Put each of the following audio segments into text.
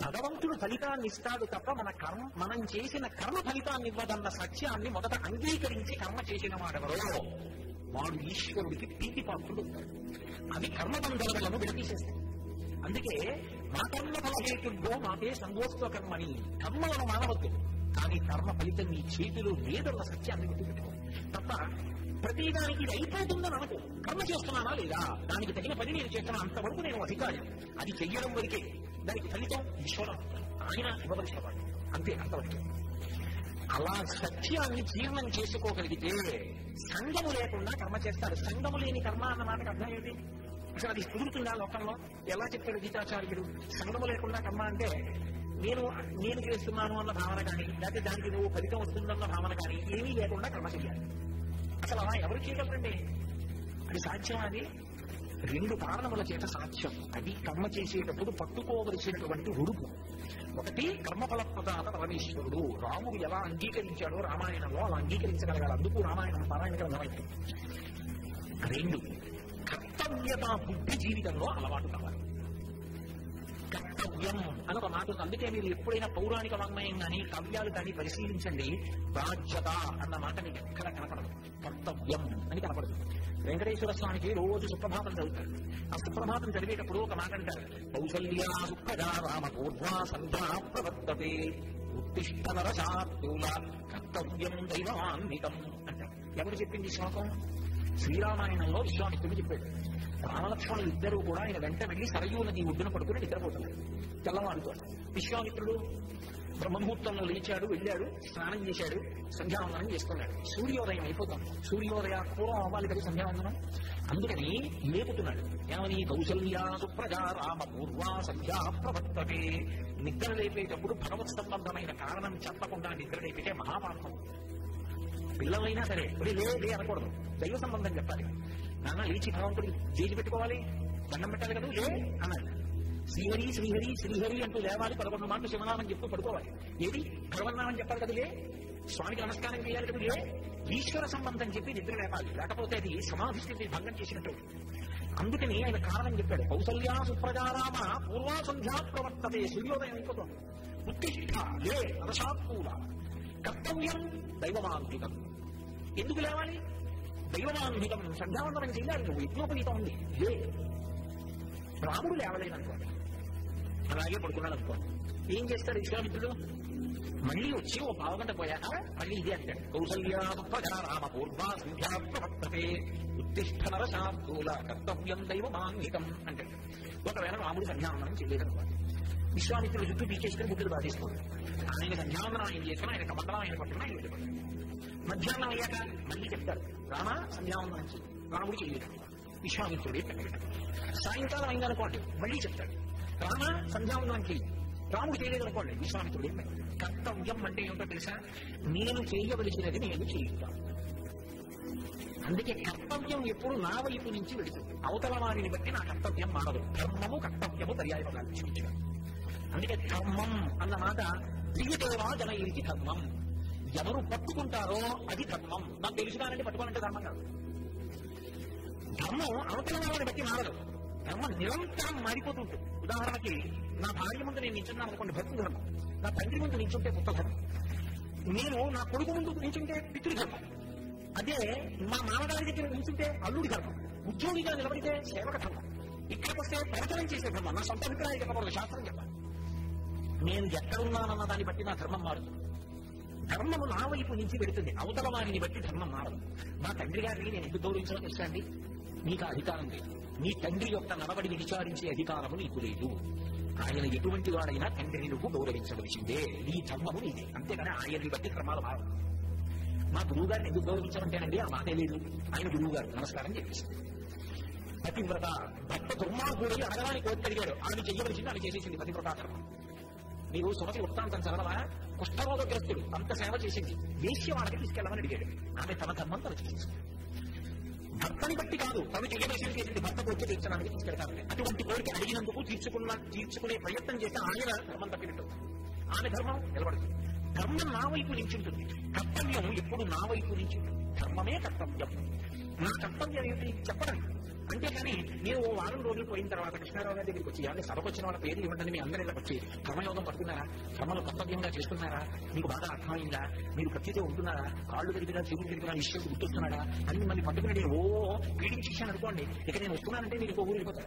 భగవంతుడు ఫలితాన్ని ఇస్తాడు తప్ప మన కర్మ మనం చేసిన కర్మ ఫలితాన్ని ఇవ్వదన్న సత్యాన్ని మొదట అంగీకరించి కర్మ చేసిన వాడెవరో వాడు ఈశ్వరుడికి ప్రీతి పాత్రుడు అవి కర్మబంధనలను విడతీసేస్తాయి అందుకే మా కర్మ ఫలహేతుడ్డో మాకే సంగోత్వ కర్మని కర్మలను మానవద్దు కానీ కర్మ ఫలితం నీ చేతిలో లేదన్న సత్యాన్ని గుర్తుపెట్టుకో తప్ప ప్రతిదానికి ఇది అయిపోతుందని అనుకో కర్మ చేస్తున్నానా లేదా దానికి తగిన పని నేను చేస్తున్నా అంతవరకు నేను అధికారి అది చెయ్యడం వరకే దానికి ఫలితం ఈశ్వరం ఆయన ఇవ్వవలసిన వాడు అంతే అంతవరకే అలా సత్యాన్ని జీర్ణం చేసుకోగలిగితే సంగము లేకుండా కర్మ చేస్తారు సంగము లేని కర్మ అన్న మాటకు అర్థం ఏంటి అసలు అది కుదురుతుందా లోకంలో ఎలా చెప్తాడు గీతాచార్యుడు సంగము లేకుండా కర్మ అంటే నేను నేను చేస్తున్నాను అన్న భావన కానీ లేకపోతే దానికి నువ్వు ఫలితం వస్తుందన్న భావన కానీ ఏమీ లేకుండా కర్మ చేయాలి అసలు అలా ఎవరు చేయగలరండి అది సాధ్యం అది రెండు కారణముల చేత సాధ్యం అది కర్మ చేసేటప్పుడు పట్టుకోవలసినటువంటి ఉడుపు ఒకటి కర్మఫల ప్రదాత పరమేశ్వరుడు రాముడు ఎలా అంగీకరించాడో రామాయణంలో అలా అంగీకరించగలగాలి అందుకు రామాయణం పారాయణ గ్రంథమైంది రెండు కర్తవ్యత బుద్ధి జీవితంలో అలవాటు కావాలి కర్తవ్యం అని ఒక మాట ఉంది అందుకే మీరు ఎప్పుడైనా పౌరాణిక వాంగ్మయం కానీ కావ్యాలు కానీ పరిశీలించండి బాధ్యత అన్న మాట మీకు ఎక్కడ కనపడదు కర్తవ్యం అని కనపడదు వెంకటేశ్వర స్వామికి రోజు సుప్రభాతం చదువుతారు ఆ సుప్రభాతం చదివేటప్పుడు ఒక మాట అంటారు కౌసల్యా సుప్రజా రామ పూర్వా సంధ్యా ప్రవర్తతే ఉత్తిష్ట నరశాత్యూల కర్తవ్యం దైవమాన్వితం అంటారు ఎవరు చెప్పింది ఈ శ్లోకం శ్రీరామాయణంలో విశ్వామిత్రుడు చెప్పాడు రామలక్ష్మణులు ఇద్దరు కూడా ఆయన వెంట వెళ్లి సరయూ నది ఒడ్డున పడుకుని నిద్రపోతున్నారు తెల్లవారుతో విశ్వామిత్రుడు బ్రహ్మముహూర్తంలో లేచాడు వెళ్ళాడు స్నానం చేశాడు సంధ్యావందనం చేసుకున్నాడు సూర్యోదయం అయిపోతాం సూర్యోదయ పూర్వం అవ్వాలి కదా సంధ్యావందనం అందుకని లేపుతున్నాడు ఏమని కౌసల్యా సుప్రజా రామ పూర్వా సంధ్యా ప్రవర్తతే నిద్ర లేపేటప్పుడు భగవత్ సంబంధమైన కారణం చెప్పకుండా నిద్ర లేపితే మహాపాపం పిల్లలైనా సరే ఒరే లే లే అనకూడదు దైవ సంబంధం చెప్పాలి నాన్న లేచి భగవంతుడికి జేజి పెట్టుకోవాలి దండం పెట్టాలి కదా లే అన్నాడు శ్రీహరి శ్రీహరి శ్రీహరి అంటూ లేవాలి పదకొండు మాటలు శివనామం చెప్తూ పడుకోవాలి ఏది భగవన్నామని చెప్పాలి కదా లే స్వామికి నమస్కారం చేయాలి కదా లే ఈశ్వర సంబంధం చెప్పి నిద్ర లేపాలి లేకపోతే అది సమాధి స్థితి భంగం చేసినట్టు అందుకని ఆయన కారణం చెప్పాడు కౌసల్యా సుప్రజారామ పూర్వా సంధ్యా ప్రవర్తతే సూర్యోదయం అయిపోతుంది ఉత్తిష్ట లే రసాత్మూల కర్తవ్యం దైవమాంతికం ఎందుకు లేవాలి దైవమాంతికం సంధ్యావందనం చేయాలి నువ్వు యజ్ఞోపనీతం ఉంది లే రాముడు లేవలేదు అనుకోండి అలాగే పడుకున్నాడు అనుకోండి ఏం చేస్తాడు విశ్వామిత్రుడు మళ్ళీ వచ్చి ఓ పావుగంట పోయాక మళ్ళీ ఇదే అంటాడు కౌసల్యా ప్రజా రామ పూర్వా సంధ్యా ప్రవర్తతే ఉత్తిష్ట నరశాబ్దూల కర్తవ్యం దైవమాంగికం అంటాడు ఒకవేళ రాముడు సంధ్యావందనం చేయలేదనుకోండి విశ్వామిత్రుడు చుట్టూ పీకేసుకుని బుద్ధులు బాధిస్తున్నాడు ఆయన సంధ్యావందనం ఆయన చేసుకుని ఆయన కమండలం ఆయన పట్టుకుని ఆయన వెళ్ళిపోయాడు మధ్యాహ్నం అయ్యాక మళ్ళీ చెప్తారు రామ సంధ్యావందనం చేయి రాముడు చేయలేదు విశ్వామిత్రుడే పెట్టాడు సాయంకాలం అయిందనుకోండి మళ్ళీ చెప్తాడు రామ సంధ్యావందనం చేయి రాముడు చేయలేదు అనుకోండి విశ్వామిత్రుడే పెట్టాడు కర్తవ్యం అంటే ఏమిటో తెలుసా నేను చేయవలసినది నేను చేయిస్తాను అందుకే కర్తవ్యం ఎప్పుడు నా వైపు నుంచి వెళుతుంది అవతల వారిని బట్టి నా కర్తవ్యం మారదు ధర్మము కర్తవ్యము పర్యాయ పదాలు చూపించారు అందుకే ధర్మం అన్న మాట ప్రియదేవా జనయిరికి ధర్మం ఎవరు పట్టుకుంటారో అది ధర్మం నాకు తెలుసుగానంటే పట్టుకోవాలంటే ధర్మం కాదు ధర్మం అవతల వాళ్ళని బట్టి మారదు ధర్మం నిరంతరం మారిపోతుంటుంది ఉదాహరణకి నా భార్య ముందు నేను నించున్నాను అనుకోండి భక్తి ధర్మం నా తండ్రి ముందు నించుంటే పుత్ర ధర్మం నేను నా కొడుకు ముందు నించుంటే పితృధర్మం అదే మా మామగారి దగ్గర నించుంటే అల్లుడి ధర్మం ఉద్యోగిగా నిలబడితే సేవక ధర్మం ఇక్కడికి వస్తే ప్రవచనం చేసే ధర్మం నా సొంత అభిప్రాయం చెప్పకూడదు శాస్త్రం చెప్పాలి నేను ఎక్కడున్నానన్న దాన్ని బట్టి నా ధర్మం మారుతుంది ధర్మము నా వైపు నుంచి పెడుతుంది అవతల వారిని బట్టి ధర్మం మారదు మా తండ్రి గారిని నేను ఎందుకు గౌరవించడం తెలుసా అండి నీకు ఆ అధికారం లేదు నీ తండ్రి యొక్క నడవడిని విచారించే అధికారము నీకు లేదు ఆయన ఎటువంటి వాడైనా తండ్రిని నువ్వు గౌరవించవలసిందే నీ ధర్మము నీదే అంతేగాని ఆయన్ని బట్టి ధర్మాలు మారవు మా గురువు గారిని ఎందుకు గౌరవించమంటేనండి ఆ మాటే లేదు ఆయన గురువు గారు నమస్కారం చెప్పేసి పతివ్రత భర్త దుర్మార్గుడై అడగడానికి కోరిక అడిగాడు ఆమె చెయ్యవలసింది ఆమె చేసేసింది పతివ్రత ధర్మం నీవు సుమతి వృత్తాంతం చదవా కుష్ఠరోగగ్రస్తుడు అంత సేవ చేసింది వేశ్యవాడకి తీసుకెళ్ళమని అడిగాడు ఆమె తన ధర్మం తను చేసేసింది భర్తని బట్టి కాదు తను చేయవలసింది చేసింది భర్త కోరిక తీర్చడానికి తీసుకెళ్తారంటే అటువంటి కోరిక అడిగినందుకు తీర్చుకున్న తీర్చుకునే ప్రయత్నం చేస్తే ఆయన ధర్మం తప్పినట్టు ఆమె ధర్మం నిలబడుతుంది ధర్మం నా వైపు నుంచి ఉంటుంది కర్తవ్యం ఎప్పుడు నా వైపు నుంచి ఉంటుంది ధర్మమే కర్తవ్యం నా కర్తవ్యం ఏమిటి చెప్పడం అంతేకాని నేను ఓ వారం రోజులు పోయిన తర్వాత కృష్ణారావు గారి దగ్గరికి వచ్చి అంటే సభకు వచ్చిన వాళ్ళ పేర్లు ఇవ్వండి మీ అందరి ఇళ్ళకి వచ్చి కర్మయోగం పడుతున్నారా కర్మలు కర్తవ్యంగా చేస్తున్నారా మీకు బాగా అర్థమైందా మీరు ప్రతితో ఉంటున్నారా కాళ్ళు తిరిగినా చెవులు తిరిగినా ఇష్టం గుర్తొస్తున్నాడా అని మిమ్మల్ని పట్టుకుని ఓ పీడించేసాను అనుకోండి ఇక నేను వస్తున్నానంటే మీరు ఇంకో ఊరు వెళ్ళిపోతారు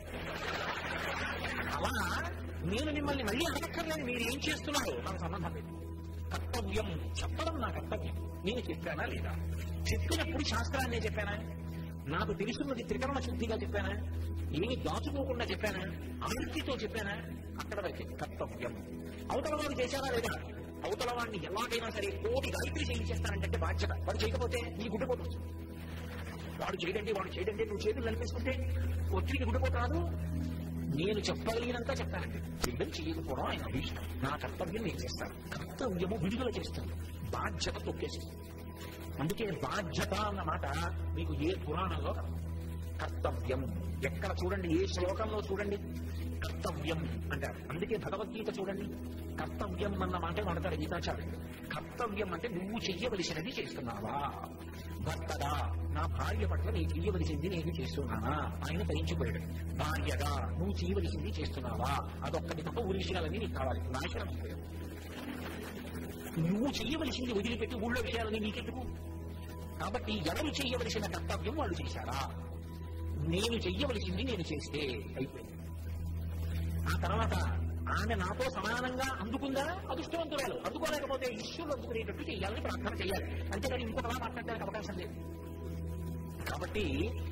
అలా నేను మిమ్మల్ని మళ్ళీ అడగక్కర్లేదు మీరు ఏం చేస్తున్నారు నాకు సంబంధం లేదు కర్తవ్యం చెప్పడం నా కర్తవ్యం నేను చెప్పానా లేదా చెప్పినప్పుడు శాస్త్రాన్నే చెప్పానా నాకు తెలుసున్నది త్రికరణ శుద్ధిగా చెప్పానా ఏమి దాచుకోకుండా చెప్పానా ఆసక్తితో చెప్పానా అక్కడ వరకే కర్తవ్యం అవతల వాడు చేశారా లేదా అవతల వాడిని ఎలాగైనా సరే కోటి గాయత్రి చేయించేస్తానంటే బాధ్యత వాడు చేయకపోతే నీ గుడ్డిపోతుంది వాడు చేయడండి వాడు చేయడండి నువ్వు చేతులు కనిపిస్తుంటే ఒత్తిడికి గుడిపోటు రాదు నేను చెప్పగలిగినంత చెప్తానండి చేయడం చేయకపోవడం ఆయన అభీష్టం నా కర్తవ్యం నేను చేస్తాను కర్తవ్యము విడుదల చేస్తాను బాధ్యత తొక్కేస్తుంది అందుకే బాధ్యత అన్న మాట మీకు ఏ పురాణంలో రాదు. కర్తవ్యం ఎక్కడ చూడండి ఏ శ్లోకంలో చూడండి కర్తవ్యం అంటారు అందుకే భగవద్గీత చూడండి కర్తవ్యం అన్న మాట వాడతాడు గీతాచార్యుడు కర్తవ్యం అంటే నువ్వు చెయ్యవలసినది చేస్తున్నావా భర్తగా నా భార్య పట్ల నేను చెయ్యవలసింది నేను చేస్తున్నానా ఆయన తరించిపోయాడు భార్యగా నువ్వు చేయవలసింది చేస్తున్నావా అదొక్కటి తప్ప ఊరి విషయాలన్నీ నీకు కావాలి నాశనం అయిపోయావు నువ్వు చెయ్యవలసింది వదిలిపెట్టి ఊళ్ళో విషయాలని నీకెందుకు కాబట్టి ఎవరు చెయ్యవలసిన కర్తవ్యం వాళ్ళు చేశారా నేను చెయ్యవలసింది నేను చేస్తే అయిపోయింది ఆ తర్వాత ఆమె నాతో సమానంగా అందుకుందా అదృష్టవంతురాలు అందుకోలేకపోతే ఈశ్వరులు అందుకునేటట్టు చేయాలని ప్రార్థన చేయాలి అంతేగాని ఇంకొకలా మాట్లాడడానికి అవకాశం లేదు కాబట్టి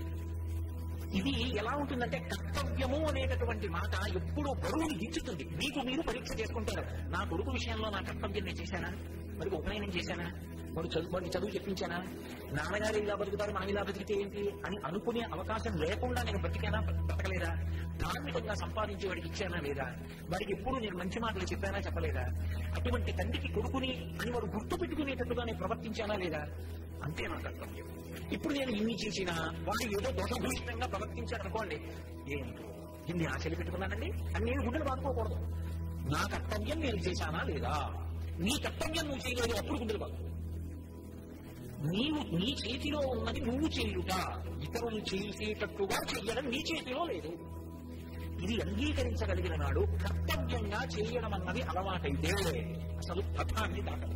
ఇది ఎలా ఉంటుందంటే కర్తవ్యము అనేటటువంటి మాట ఎప్పుడూ బరువుని దించుతుంది మీకు మీరు పరీక్ష చేసుకుంటారు నా కొడుకు విషయంలో నా కర్తవ్యం నేను చేశానా మరి ఉపనయనం చేశానా వాడు చదువు వాడికి చదువు చెప్పించానా నాన్నగారు ఇలా బతుకుతారు మనం ఇలా బతికితే ఏంటి అని అనుకునే అవకాశం లేకుండా నేను బతికానా బతకలేదా ధార్మికంగా సంపాదించి వాడికి ఇచ్చానా లేదా వాడికి ఎప్పుడు నేను మంచి మాటలు చెప్పానా చెప్పలేదా అటువంటి తండ్రికి కొడుకుని అని వాడు గుర్తు పెట్టుకునేటట్టుగా నేను ప్రవర్తించానా లేదా అంతే నా కర్తవ్యం ఇప్పుడు నేను ఇన్ని చేసినా వాడు ఏదో దోషభూషితంగా ప్రవర్తించాడు అనుకోండి ఏంటో ఇన్ని ఆశలు పెట్టుకున్నానండి అని నేను గుండెలు బాదుకోకూడదు నా కర్తవ్యం నేను చేశానా లేదా నీ కర్తవ్యం నువ్వు చేయలేదు అప్పుడు గుండెలు బాదు నీవు నీ చేతిలో ఉన్నది నువ్వు చేయుట ఇతరులు చేసేటట్టుగా చెయ్యడం నీ చేతిలో లేదు ఇది అంగీకరించగలిగిన నాడు కర్తవ్యంగా చేయడం అన్నది అలవాటైతే అసలు పథాన్ని దాటదు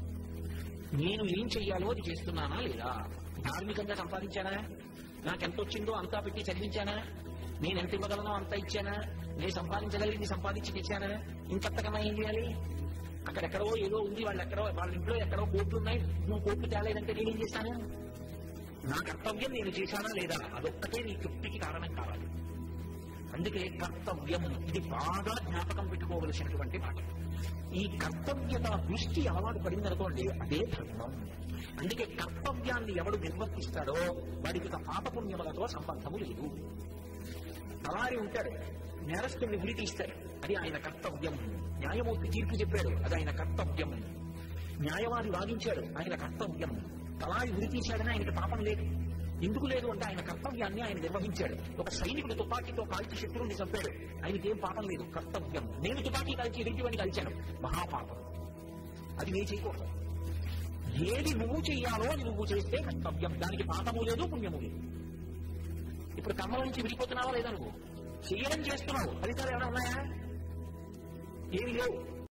నేను ఏం చెయ్యాలో అది చేస్తున్నానా లేదా ధార్మికంగా సంపాదించానా నాకెంత వచ్చిందో అంతా పెట్టి చదివించానా నేను ఎంత ఇవ్వగలనో అంత ఇచ్చానా నేను సంపాదించగలిగింది సంపాదించి తెచ్చానా ఇంకెంతకన్నా ఏం చేయాలి అక్కడెక్కడో ఏదో ఉంది వాళ్ళు ఎక్కడో వాళ్ళ ఇంట్లో ఎక్కడో కోట్లు ఉన్నాయి నువ్వు కోట్లు తేలేదంటే నేనేం చేశాను నా కర్తవ్యం నేను చేశానా లేదా అదొక్కటే నీ తృప్తికి కారణం కావాలి అందుకే కర్తవ్యం ఇది బాగా జ్ఞాపకం పెట్టుకోవలసినటువంటి మాట ఈ కర్తవ్యత దృష్టి అలవాటు పడిందనుకోండి అదే ధర్మం అందుకే కర్తవ్యాన్ని ఎవడు నిర్వర్తిస్తాడో వాడికి ఇక పాపపుణ్యములతో సంబంధము లేదు తలారి ఉంటాడు నేరస్తుల్ని ఉరి తీస్తాడు అది ఆయన కర్తవ్యం న్యాయమూర్తి తీర్పు చెప్పాడు అది ఆయన కర్తవ్యం న్యాయవాది వాదించాడు ఆయన కర్తవ్యం తలారి ఉరి తీశాడని ఆయనకి పాపం లేదు ఎందుకు లేదు అంటే ఆయన కర్తవ్యాన్ని ఆయన నిర్వహించాడు ఒక సైనికుడు తుపాకీతో కాల్చి శత్రువుని చంపాడు ఆయనకేం పాపం లేదు కర్తవ్యం నేను తుపాకీ కాల్చి ఎదుటివాడిని కాల్చాను మహాపాపం అది నేను చేయకూడదు ఏది నువ్వు చెయ్యాలో అది నువ్వు చేస్తే కర్తవ్యం దానికి పాపము లేదు పుణ్యము లేదు ఇప్పుడు కర్మల నుంచి విడిపోతున్నావా లేదా నువ్వు చేయడం చేస్తున్నావు ఫలితాలు ఏమైనా ఉన్నాయా ఏమి లేవు